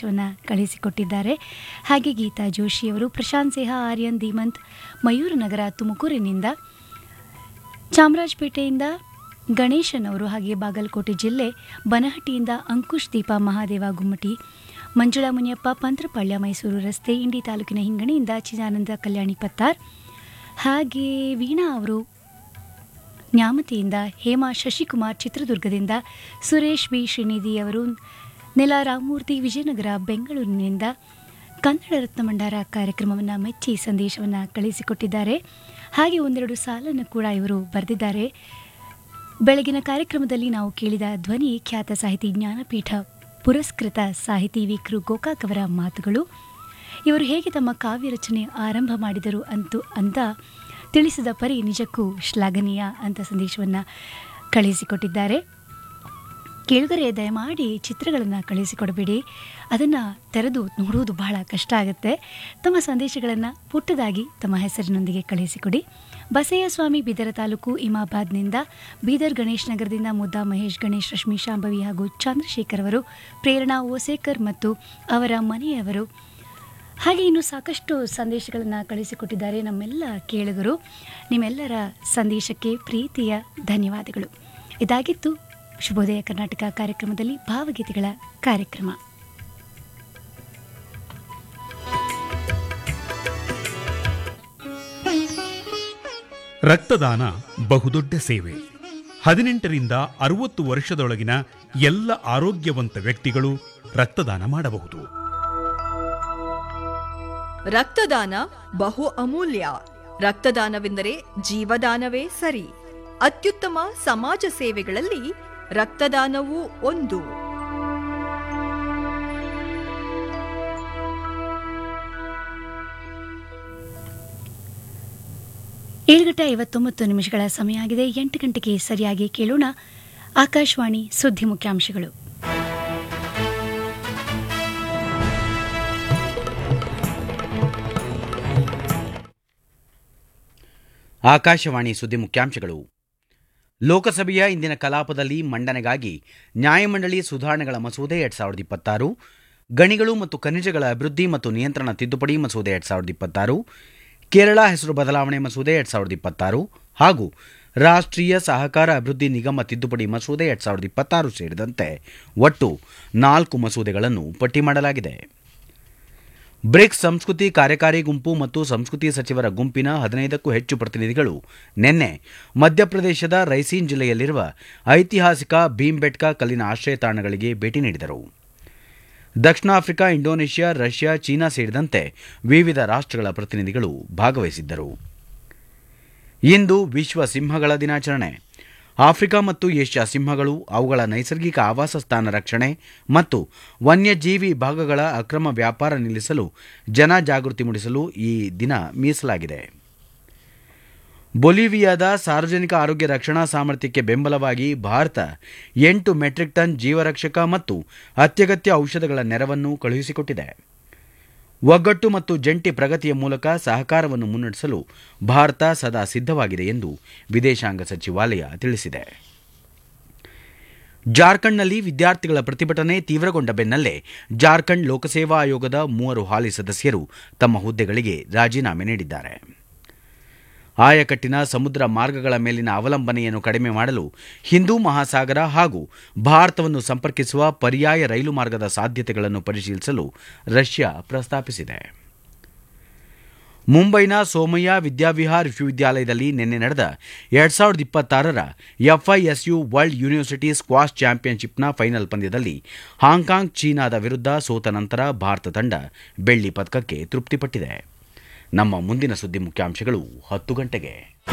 ಸಂದೇಶವನ್ನು ಕಳಿಸಿಕೊಟ್ಟಿದ್ದಾರೆ ಹಾಗೆ ಗೀತಾ ಜೋಶಿಯವರು ಪ್ರಶಾಂತ್ ಸೇಹ ಆರ್ಯನ್ ಧೀಮಂತ್ ಮಯೂರನಗರ ತುಮಕೂರಿನಿಂದ ಚಾಮರಾಜಪೇಟೆಯಿಂದ ಗಣೇಶನ್ ಅವರು ಹಾಗೆ ಬಾಗಲಕೋಟೆ ಜಿಲ್ಲೆ ಬನಹಟ್ಟಿಯಿಂದ ಅಂಕುಶ್ ದೀಪ ಮಹಾದೇವ ಗುಮ್ಮಟಿ ಮಂಜುಳಾ ಮುನಿಯಪ್ಪ ಪಂತ್ರಪಾಳ್ಯ ಮೈಸೂರು ರಸ್ತೆ ಇಂಡಿ ತಾಲೂಕಿನ ಹಿಂಗಣಿಯಿಂದ ಚಿದಾನಂದ ಕಲ್ಯಾಣಿ ಪತ್ತಾರ್ ಹಾಗೆ ವೀಣಾ ಅವರು ನ್ಯಾಮತಿಯಿಂದ ಹೇಮಾ ಶಶಿಕುಮಾರ್ ಚಿತ್ರದುರ್ಗದಿಂದ ಸುರೇಶ್ ಬಿ ಶ್ರೀನಿಧಿ ಅವರು ನೆಲ ರಾಮಮೂರ್ತಿ ವಿಜಯನಗರ ಬೆಂಗಳೂರಿನಿಂದ ಕನ್ನಡ ರತ್ನ ಭಂಡಾರ ಕಾರ್ಯಕ್ರಮವನ್ನು ಮೆಚ್ಚಿ ಸಂದೇಶವನ್ನು ಕಳಿಸಿಕೊಟ್ಟಿದ್ದಾರೆ ಹಾಗೆ ಒಂದೆರಡು ಸಾಲನ್ನು ಕೂಡ ಇವರು ಬರೆದಿದ್ದಾರೆ ಬೆಳಗಿನ ಕಾರ್ಯಕ್ರಮದಲ್ಲಿ ನಾವು ಕೇಳಿದ ಧ್ವನಿ ಖ್ಯಾತ ಸಾಹಿತಿ ಜ್ಞಾನಪೀಠ ಪುರಸ್ಕೃತ ಸಾಹಿತಿ ವಿಕ್ರು ಗೋಕಾಕ್ ಅವರ ಮಾತುಗಳು ಇವರು ಹೇಗೆ ತಮ್ಮ ಕಾವ್ಯ ರಚನೆ ಆರಂಭ ಮಾಡಿದರು ಅಂತೂ ಅಂತ ತಿಳಿಸಿದ ಪರಿ ನಿಜಕ್ಕೂ ಶ್ಲಾಘನೀಯ ಅಂತ ಸಂದೇಶವನ್ನು ಕಳಿಸಿಕೊಟ್ಟಿದ್ದಾರೆ ಕೇಳುಗರೆ ದಯಮಾಡಿ ಚಿತ್ರಗಳನ್ನು ಕಳಿಸಿಕೊಡಬೇಡಿ ಅದನ್ನು ತೆರೆದು ನೋಡುವುದು ಬಹಳ ಕಷ್ಟ ಆಗುತ್ತೆ ತಮ್ಮ ಸಂದೇಶಗಳನ್ನು ಪುಟ್ಟದಾಗಿ ತಮ್ಮ ಹೆಸರಿನೊಂದಿಗೆ ಕಳಿಸಿಕೊಡಿ ಬಸಯ್ಯ ಸ್ವಾಮಿ ಬೀದರ ತಾಲೂಕು ಇಮಾಬಾದ್ನಿಂದ ಬೀದರ್ ಗಣೇಶ್ ನಗರದಿಂದ ಮುದ್ದಾ ಮಹೇಶ್ ಗಣೇಶ್ ರಶ್ಮಿ ಶಾಂಭವಿ ಹಾಗೂ ಚಂದ್ರಶೇಖರ್ ಅವರು ಪ್ರೇರಣಾ ಓಸೇಕರ್ ಮತ್ತು ಅವರ ಮನೆಯವರು ಹಾಗೆ ಇನ್ನು ಸಾಕಷ್ಟು ಸಂದೇಶಗಳನ್ನು ಕಳಿಸಿಕೊಟ್ಟಿದ್ದಾರೆ ನಮ್ಮೆಲ್ಲ ಕೇಳುಗರು ನಿಮ್ಮೆಲ್ಲರ ಸಂದೇಶಕ್ಕೆ ಪ್ರೀತಿಯ ಧನ್ಯವಾದಗಳು ಇದಾಗಿತ್ತು ಶುಭೋದಯ ಕರ್ನಾಟಕ ಕಾರ್ಯಕ್ರಮದಲ್ಲಿ ಭಾವಗೀತೆಗಳ ಕಾರ್ಯಕ್ರಮ ರಕ್ತದಾನ ಬಹುದೊಡ್ಡ ಸೇವೆ ಹದಿನೆಂಟರಿಂದ ಅರವತ್ತು ವರ್ಷದೊಳಗಿನ ಎಲ್ಲ ಆರೋಗ್ಯವಂತ ವ್ಯಕ್ತಿಗಳು ರಕ್ತದಾನ ಮಾಡಬಹುದು ರಕ್ತದಾನ ಬಹು ಅಮೂಲ್ಯ ರಕ್ತದಾನವೆಂದರೆ ಜೀವದಾನವೇ ಸರಿ ಅತ್ಯುತ್ತಮ ಸಮಾಜ ಸೇವೆಗಳಲ್ಲಿ ರಕ್ತದಾನವೂ ಒಂದು ಏಳು ಗಂಟೆ ಐವತ್ತೊಂಬತ್ತು ನಿಮಿಷಗಳ ಸಮಯ ಆಗಿದೆ ಎಂಟು ಗಂಟೆಗೆ ಸರಿಯಾಗಿ ಕೇಳೋಣ ಆಕಾಶವಾಣಿ ಸುದ್ದಿ ಮುಖ್ಯಾಂಶಗಳು ಆಕಾಶವಾಣಿ ಸುದ್ದಿ ಮುಖ್ಯಾಂಶಗಳು ಲೋಕಸಭೆಯ ಇಂದಿನ ಕಲಾಪದಲ್ಲಿ ಮಂಡನೆಗಾಗಿ ನ್ಯಾಯಮಂಡಳಿ ಸುಧಾರಣೆಗಳ ಮಸೂದೆ ಎರಡ್ ಸಾವಿರದ ಇಪ್ಪತ್ತಾರು ಗಣಿಗಳು ಮತ್ತು ಖನಿಜಗಳ ಅಭಿವೃದ್ಧಿ ಮತ್ತು ನಿಯಂತ್ರಣ ತಿದ್ದುಪಡಿ ಮಸೂದೆ ಎರಡ್ ಸಾವಿರದ ಇಪ್ಪತ್ತಾರು ಕೇರಳ ಹೆಸರು ಬದಲಾವಣೆ ಮಸೂದೆ ಎರಡ್ ಸಾವಿರದ ಇಪ್ಪತ್ತಾರು ಹಾಗೂ ರಾಷ್ಟ್ರೀಯ ಸಹಕಾರ ಅಭಿವೃದ್ಧಿ ನಿಗಮ ತಿದ್ದುಪಡಿ ಮಸೂದೆ ಎರಡ್ ಸಾವಿರದ ಇಪ್ಪತ್ತಾರು ಸೇರಿದಂತೆ ಒಟ್ಟು ನಾಲ್ಕು ಮಸೂದೆಗಳನ್ನು ಪಟ್ಟಿ ಮಾಡಲಾಗಿದೆ ಬ್ರಿಕ್ಸ್ ಸಂಸ್ಕೃತಿ ಕಾರ್ಯಕಾರಿ ಗುಂಪು ಮತ್ತು ಸಂಸ್ಕೃತಿ ಸಚಿವರ ಗುಂಪಿನ ಹದಿನೈದಕ್ಕೂ ಹೆಚ್ಚು ಪ್ರತಿನಿಧಿಗಳು ನಿನ್ನೆ ಮಧ್ಯಪ್ರದೇಶದ ರೈಸೀನ್ ಜಿಲ್ಲೆಯಲ್ಲಿರುವ ಐತಿಹಾಸಿಕ ಭೀಂಬೆಟ್ಕಾ ಕಲ್ಲಿನ ಆಶ್ರಯ ತಾಣಗಳಿಗೆ ಭೇಟಿ ನೀಡಿದರು ದಕ್ಷಿಣ ಆಫ್ರಿಕಾ ಇಂಡೋನೇಷ್ಯಾ ರಷ್ಯಾ ಚೀನಾ ಸೇರಿದಂತೆ ವಿವಿಧ ರಾಷ್ಟ್ರಗಳ ಪ್ರತಿನಿಧಿಗಳು ಭಾಗವಹಿಸಿದ್ದರು ಇಂದು ವಿಶ್ವ ಸಿಂಹಗಳ ದಿನಾಚರಣೆ ಆಫ್ರಿಕಾ ಮತ್ತು ಏಷ್ಯಾ ಸಿಂಹಗಳು ಅವುಗಳ ನೈಸರ್ಗಿಕ ಆವಾಸ ಸ್ಥಾನ ರಕ್ಷಣೆ ಮತ್ತು ವನ್ಯಜೀವಿ ಭಾಗಗಳ ಅಕ್ರಮ ವ್ಯಾಪಾರ ನಿಲ್ಲಿಸಲು ಜನ ಜಾಗೃತಿ ಮೂಡಿಸಲು ಈ ದಿನ ಮೀಸಲಾಗಿದೆ ಬೊಲಿವಿಯಾದ ಸಾರ್ವಜನಿಕ ಆರೋಗ್ಯ ರಕ್ಷಣಾ ಸಾಮರ್ಥ್ಯಕ್ಕೆ ಬೆಂಬಲವಾಗಿ ಭಾರತ ಎಂಟು ಮೆಟ್ರಿಕ್ ಟನ್ ಜೀವರಕ್ಷಕ ಮತ್ತು ಅತ್ಯಗತ್ಯ ಔಷಧಗಳ ನೆರವನ್ನು ಕಳುಹಿಸಿಕೊಟ್ಟಿದೆ ಒಗ್ಗಟ್ಟು ಮತ್ತು ಜಂಟಿ ಪ್ರಗತಿಯ ಮೂಲಕ ಸಹಕಾರವನ್ನು ಮುನ್ನಡೆಸಲು ಭಾರತ ಸದಾ ಸಿದ್ಧವಾಗಿದೆ ಎಂದು ವಿದೇಶಾಂಗ ಸಚಿವಾಲಯ ತಿಳಿಸಿದೆ ಜಾರ್ಖಂಡ್ನಲ್ಲಿ ವಿದ್ಯಾರ್ಥಿಗಳ ಪ್ರತಿಭಟನೆ ತೀವ್ರಗೊಂಡ ಬೆನ್ನಲ್ಲೇ ಜಾರ್ಖಂಡ್ ಲೋಕಸೇವಾ ಆಯೋಗದ ಮೂವರು ಹಾಲಿ ಸದಸ್ಯರು ತಮ್ಮ ಹುದ್ದೆಗಳಿಗೆ ರಾಜೀನಾಮೆ ನೀಡಿದ್ದಾರೆ ಆಯಕಟ್ಟಿನ ಸಮುದ್ರ ಮಾರ್ಗಗಳ ಮೇಲಿನ ಅವಲಂಬನೆಯನ್ನು ಕಡಿಮೆ ಮಾಡಲು ಹಿಂದೂ ಮಹಾಸಾಗರ ಹಾಗೂ ಭಾರತವನ್ನು ಸಂಪರ್ಕಿಸುವ ಪರ್ಯಾಯ ರೈಲು ಮಾರ್ಗದ ಸಾಧ್ಯತೆಗಳನ್ನು ಪರಿಶೀಲಿಸಲು ರಷ್ಯಾ ಪ್ರಸ್ತಾಪಿಸಿದೆ ಮುಂಬೈನ ಸೋಮಯ್ಯ ವಿದ್ಯಾವಿಹಾರ್ ವಿಶ್ವವಿದ್ಯಾಲಯದಲ್ಲಿ ನಿನ್ನೆ ನಡೆದ ಎರಡ್ ಸಾವಿರದ ಇಪ್ಪತ್ತಾರರ ಎಫ್ಐಎಸ್ಯು ವರ್ಲ್ಡ್ ಯೂನಿವರ್ಸಿಟಿ ಸ್ಕ್ವಾಶ್ ಚಾಂಪಿಯನ್ಶಿಪ್ನ ಫೈನಲ್ ಪಂದ್ಯದಲ್ಲಿ ಹಾಂಕಾಂಗ್ ಚೀನಾದ ವಿರುದ್ಧ ಸೋತ ನಂತರ ಭಾರತ ತಂಡ ಬೆಳ್ಳಿ ಪದಕಕ್ಕೆ ತೃಪ್ತಿಪಟ್ಟಿದೆ ನಮ್ಮ ಮುಂದಿನ ಸುದ್ದಿ ಮುಖ್ಯಾಂಶಗಳು ಹತ್ತು ಗಂಟೆಗೆ